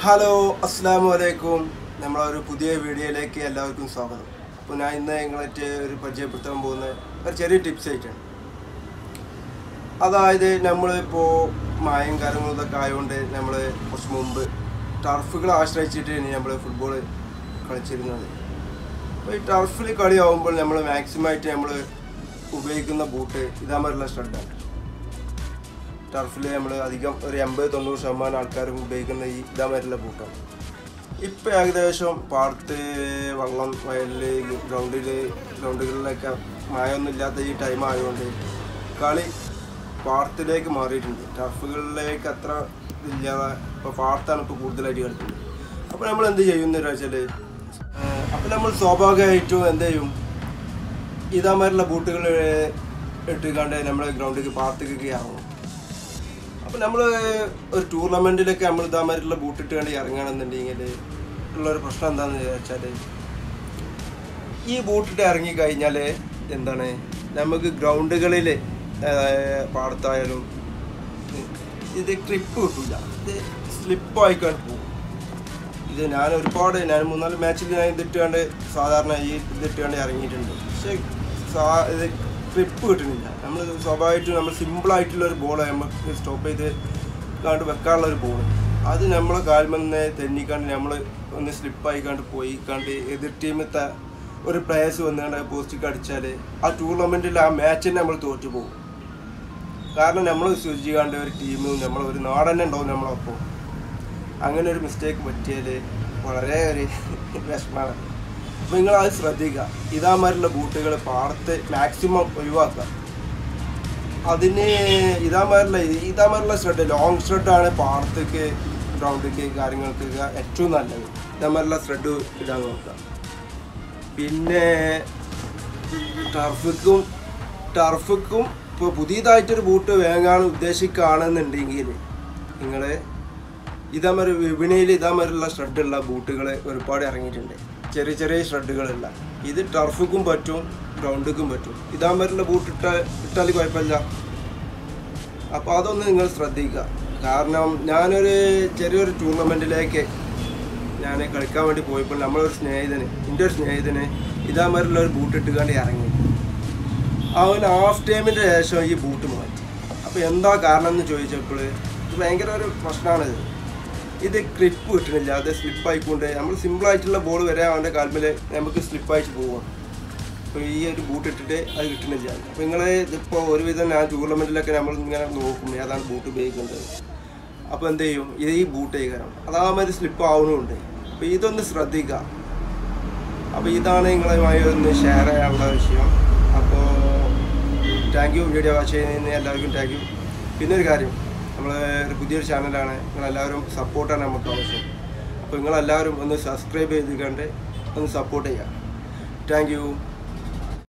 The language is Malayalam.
ഹലോ അസ്സാം വലൈക്കും നമ്മളൊരു പുതിയ വീഡിയോയിലേക്ക് എല്ലാവർക്കും സ്വാഗതം അപ്പോൾ ഞാൻ ഇന്ന് നിങ്ങളായിട്ട് ഒരു പരിചയപ്പെടുത്താൻ പോകുന്ന ഒരു ചെറിയ ടിപ്സ് ആയിട്ടാണ് അതായത് നമ്മളിപ്പോൾ മായം കാര്യങ്ങളും ഇതൊക്കെ ആയതുകൊണ്ട് നമ്മൾ കുറച്ച് മുമ്പ് ടർഫുകൾ ആശ്രയിച്ചിട്ട് നമ്മൾ ഫുട്ബോൾ കളിച്ചിരുന്നത് അപ്പോൾ ഈ ടർഫിൽ കളിയാവുമ്പോൾ നമ്മൾ മാക്സിമം ആയിട്ട് നമ്മൾ ഉപയോഗിക്കുന്ന ബൂട്ട് ഇതാമറുള്ള സ്റ്റഡാണ് ടർഫിൽ നമ്മൾ അധികം ഒരു എൺപത് തൊണ്ണൂറ് ശതമാനം ആൾക്കാരും ഉപയോഗിക്കുന്ന ഈ ഇതാമരുള്ള ബൂട്ടാണ് ഇപ്പം ഏകദേശം പാടത്ത് വള്ളം വയലിൽ ഗ്രൗണ്ടിൽ ഗ്രൗണ്ടുകളിലൊക്കെ മഴയൊന്നും ഇല്ലാത്ത ഈ ടൈം ആയതുകൊണ്ട് കളി പാടത്തിലേക്ക് മാറിയിട്ടുണ്ട് ടർഫുകളിലേക്ക് അത്ര ഇല്ലാതെ ഇപ്പോൾ പാടത്താണ് ഇപ്പോൾ കൂടുതലായിട്ട് കളിക്കുന്നത് അപ്പോൾ നമ്മൾ എന്ത് ചെയ്യുന്ന വെച്ചാൽ അപ്പോൾ നമ്മൾ സ്വാഭാവികമായിട്ടും എന്ത് ചെയ്യും ഇതാമാരുള്ള ബൂട്ടുകൾ ഇട്ടുകൊണ്ട് നമ്മൾ ഗ്രൗണ്ടിലേക്ക് പാടത്തേക്ക് ഇറങ്ങും അപ്പോൾ നമ്മൾ ഒരു ടൂർണമെൻറ്റിലൊക്കെ നമ്മൾ ഇതാമാരുള്ള ബൂട്ടിട്ട് കണ്ട് ഇറങ്ങണമെന്നുണ്ടെങ്കിൽ ഉള്ളൊരു പ്രശ്നം എന്താണെന്ന് വെച്ചാൽ ഈ ബൂട്ടിട്ട് ഇറങ്ങി കഴിഞ്ഞാൽ എന്താണ് നമുക്ക് ഗ്രൗണ്ടുകളിൽ പാടത്തായാലും ഇത് ട്രിപ്പ് കിട്ടില്ല ഇത് സ്ലിപ്പായിക്കാണ്ട് പോകും ഇത് ഞാൻ ഒരുപാട് ഞാൻ മൂന്നാല് മാച്ചിൽ ഞാൻ ഇതിട്ടുകൊണ്ട് സാധാരണ ഈ ഇതിട്ടുകൊണ്ട് ഇറങ്ങിയിട്ടുണ്ട് പക്ഷേ സാ ഇത് ട്രിപ്പ് കിട്ടുന്നില്ല നമ്മൾ സ്വാഭാവികമായിട്ടും നമ്മൾ സിമ്പിളായിട്ടുള്ള ഒരു ബോൾ നമുക്ക് സ്റ്റോപ്പ് ചെയ്ത് കാണ്ട് വെക്കാനുള്ള ഒരു ബോൾ അത് നമ്മളെ കാൽമെന്നെ തെന്നിക്കാണ്ട് നമ്മൾ ഒന്ന് സ്ലിപ്പായിക്കാണ്ട് പോയി കണ്ട് എതിർ ടീമത്തെ ഒരു പ്ലേയേഴ്സ് വന്നുകൊണ്ട് പോസ്റ്റിക്ക് അടിച്ചാൽ ആ ടൂർണമെൻറ്റിൽ ആ മാച്ചിന് നമ്മൾ തോറ്റു പോകും കാരണം നമ്മൾ സൂചിക്കാണ്ട് ഒരു ടീമും നമ്മൾ ഒരു നാടന്നെ ഉണ്ടാവും നമ്മളൊപ്പം അങ്ങനെ ഒരു മിസ്റ്റേക്ക് പറ്റിയാൽ വളരെ ഒരു വിഷമമാണ് അപ്പോൾ നിങ്ങൾ അത് ശ്രദ്ധിക്കുക ഇതാമാരുള്ള ബൂട്ടുകൾ പാടത്ത് മാക്സിമം ഒഴിവാക്കുക അതിന് ഇതാമാരുള്ള ഇതാമാരുള്ള ഷ്രെഡ് ലോങ് ഷ്രെഡാണ് പാടത്തേക്ക് ഗ്രൗണ്ടിലേക്ക് കാര്യങ്ങൾക്ക് ഏറ്റവും നല്ലത് ഇതാമാരുള്ള ഷ്രെഡ് ഇടാൻ നോക്കുക പിന്നെ ടർഫിക്കും ടർഫിക്കും ഇപ്പോൾ പുതിയതായിട്ടൊരു ബൂട്ട് വാങ്ങാൻ ഉദ്ദേശിക്കുകയാണെന്നുണ്ടെങ്കിൽ നിങ്ങൾ ഇതാമൊരു വിപണിയിൽ ഇതാമൊരുള്ള ഷ്രെഡുള്ള ബൂട്ടുകൾ ഒരുപാട് ഇറങ്ങിയിട്ടുണ്ട് ചെറിയ ചെറിയ ഷ്രെഡുകളുള്ള ഇത് ടർഫിക്കും പറ്റും ഗ്രൗണ്ടിക്കും പറ്റും ഇതാമൊരുള്ള ബൂട്ട് ഇട്ട ഇട്ടാൽ കുഴപ്പമില്ല അപ്പോൾ അതൊന്ന് നിങ്ങൾ ശ്രദ്ധിക്കുക കാരണം ഞാനൊരു ചെറിയൊരു ടൂർണമെൻറ്റിലേക്ക് ഞാൻ കളിക്കാൻ വേണ്ടി പോയപ്പോൾ നമ്മളൊരു സ്നേഹിതന് എൻ്റെ ഒരു സ്നേഹിതന് ഇതാമൊരുള്ള ഒരു ബൂട്ട് ഇട്ടുകൊണ്ട് ഇറങ്ങി അവൻ ഹാഫ് ടൈമിൻ്റെ ശേഷം ഈ ബൂട്ട് മാറ്റി അപ്പോൾ എന്താ കാരണം എന്ന് ചോദിച്ചപ്പോൾ ഇത് ഭയങ്കര ഒരു പ്രശ്നമാണിത് ഇത് ക്ലിപ്പ് കിട്ടണില്ല അത് സ്ലിപ്പായിക്കൊണ്ട് നമ്മൾ സിമ്പിളായിട്ടുള്ള ബോൾ വരെ അവൻ്റെ കാൽമിൽ നമുക്ക് സ്ലിപ്പായിട്ട് പോവാം അപ്പോൾ ഈ ഒരു ബൂട്ട് ഇട്ടിട്ട് അത് കിട്ടുന്നില്ല അപ്പോൾ നിങ്ങൾ ഇതിപ്പോൾ ഒരുവിധം ഞാൻ ടൂർണമെൻറ്റിലൊക്കെ നമ്മൾ ഇങ്ങനെ നോക്കും ഏതാണ് ബൂട്ട് ഉപയോഗിക്കേണ്ടത് അപ്പോൾ എന്ത് ചെയ്യും ഇത് ഈ ബൂട്ട് കാരണം അതാകുമ്പോൾ സ്ലിപ്പ് ആവുന്നുണ്ട് അപ്പോൾ ഇതൊന്ന് ശ്രദ്ധിക്കുക അപ്പോൾ ഇതാണ് നിങ്ങളുമായി ഒന്ന് ഷെയർ ചെയ്യാനുള്ള വിഷയം അപ്പോൾ താങ്ക് യു വീഡിയോ വാച്ച് ചെയ്യുന്നതിന് എല്ലാവർക്കും താങ്ക് യു പിന്നെ ഒരു കാര്യം നമ്മൾ ഒരു പുതിയൊരു ചാനലാണ് നിങ്ങളെല്ലാവരും സപ്പോർട്ടാണ് നമുക്ക് ആവശ്യം അപ്പോൾ നിങ്ങളെല്ലാവരും ഒന്ന് സബ്സ്ക്രൈബ് ചെയ്ത് കണ്ട് ഒന്ന് സപ്പോർട്ട് ചെയ്യുക താങ്ക് യു